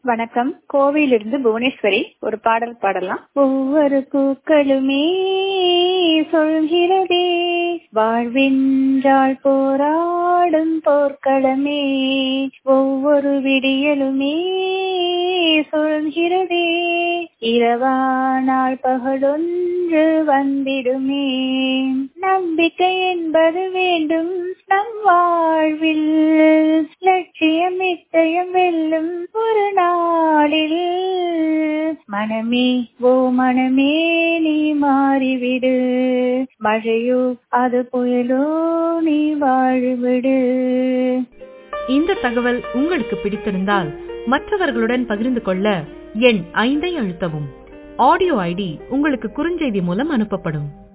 வணக்கம் கோவையிலிருந்து புவனேஸ்வரி ஒரு பாடல் பாடலாம் ஒவ்வொரு பூக்களுமே சொல்கிறதே வாழ்வென்றால் போராடும் போர்க்களமே ஒவ்வொரு விடியலுமே சொல்கிறதே இரவானால் பகலொன்று வந்திடுமே நம்பிக்கை என்பது வேண்டும் நம் வாழ்வில் லட்சியம் நிச்சயம் வெல்லும் ஒரு நாளில் மனமே ஓ மனமே நீ மாறிவிடு மழையோ அது புயலோ நீ வாழிவிடு இந்த தகவல் உங்களுக்கு பிடித்திருந்தால் மற்றவர்களுடன் பகிர்ந்து கொள்ள எண் ஐந்தை அழுத்தவும் ஆடியோ ஐடி உங்களுக்கு குறுஞ்செய்தி மூலம் அனுப்பப்படும்